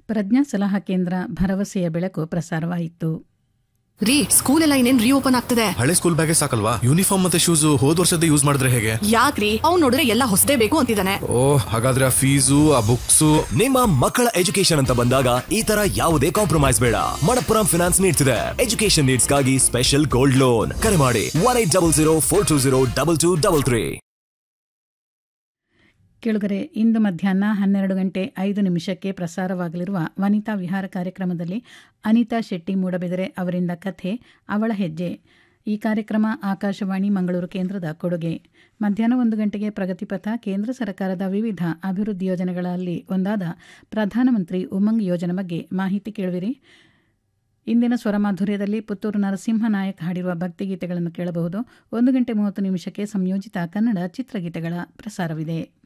ಪ್ರಜ್ಞಾ ಸಲಹಾ ಕೇಂದ್ರ ಭರವಸೆಯ ಬೆಳಕು ಪ್ರಸಾರವಾಯಿತು ರೀ ಸ್ಕೂಲ್ ಎಲ್ಲ ಇನ್ನೇನ್ ರೀಓಪನ್ ಆಗ್ತದೆ ಹಳೆ ಸ್ಕೂಲ್ ಬ್ಯಾಗೇ ಸಾಕಲ್ವಾ ಯೂನಿಫಾರ್ಮ್ ಮತ್ತೆ ಶೂಸ್ ಹೋದ್ ವರ್ಷದ ಯೂಸ್ ಮಾಡಿದ್ರೆ ಹೇಗೆ ಯಾಕ್ರಿ ಅವ್ನ್ ನೋಡಿದ್ರೆ ಎಲ್ಲ ಹೊಸದೇ ಬೇಕು ಅಂತಿದ್ದಾನೆ ಓ ಹಾಗಾದ್ರೆ ಆ ಫೀಸು ಆ ಬುಕ್ಸು ನಿಮ್ಮ ಮಕ್ಕಳ ಎಜುಕೇಶನ್ ಅಂತ ಬಂದಾಗ ಈ ತರ ಯಾವುದೇ ಕಾಂಪ್ರಮೈಸ್ ಬೇಡ ಮಣಪ್ಪುರಂ ಫಿನಾನ್ಸ್ ನೀಡ್ತಿದೆ ಎಜುಕೇಶನ್ ನೀಡ್ಸ್ಗಾಗಿ ಸ್ಪೆಷಲ್ ಗೋಲ್ಡ್ ಲೋನ್ ಕರೆ ಮಾಡಿ one eight double zero four two zero double two double three ಕೆಳಗರೆ ಇಂದು ಮಧ್ಯಾಹ್ನ ಹನ್ನೆರಡು ಗಂಟೆ ಐದು ನಿಮಿಷಕ್ಕೆ ಪ್ರಸಾರವಾಗಲಿರುವ ವನಿತಾ ವಿಹಾರ ಕಾರ್ಯಕ್ರಮದಲ್ಲಿ ಅನಿತಾ ಶೆಟ್ಟಿ ಮೂಡಬೆದರೆ ಅವರಿಂದ ಕಥೆ ಅವಳ ಹೆಜ್ಜೆ ಈ ಕಾರ್ಯಕ್ರಮ ಆಕಾಶವಾಣಿ ಮಂಗಳೂರು ಕೇಂದ್ರದ ಕೊಡುಗೆ ಮಧ್ಯಾಹ್ನ ಒಂದು ಗಂಟೆಗೆ ಪ್ರಗತಿಪಥ ಕೇಂದ್ರ ಸರ್ಕಾರದ ವಿವಿಧ ಅಭಿವೃದ್ಧಿ ಯೋಜನೆಗಳಲ್ಲಿ ಒಂದಾದ ಪ್ರಧಾನಮಂತ್ರಿ ಉಮಂಗ್ ಯೋಜನೆ ಬಗ್ಗೆ ಮಾಹಿತಿ ಕೇಳುವಿರಿ ಇಂದಿನ ಸ್ವರಮಾಧುರ್ಯದಲ್ಲಿ ಪುತ್ತೂರು ನರಸಿಂಹ ನಾಯಕ್ ಹಾಡಿರುವ ಭಕ್ತಿಗೀತೆಗಳನ್ನು ಕೇಳಬಹುದು ಒಂದು ಗಂಟೆ ಮೂವತ್ತು ನಿಮಿಷಕ್ಕೆ ಸಂಯೋಜಿತ ಕನ್ನಡ ಚಿತ್ರಗೀತೆಗಳ ಪ್ರಸಾರವಿದೆ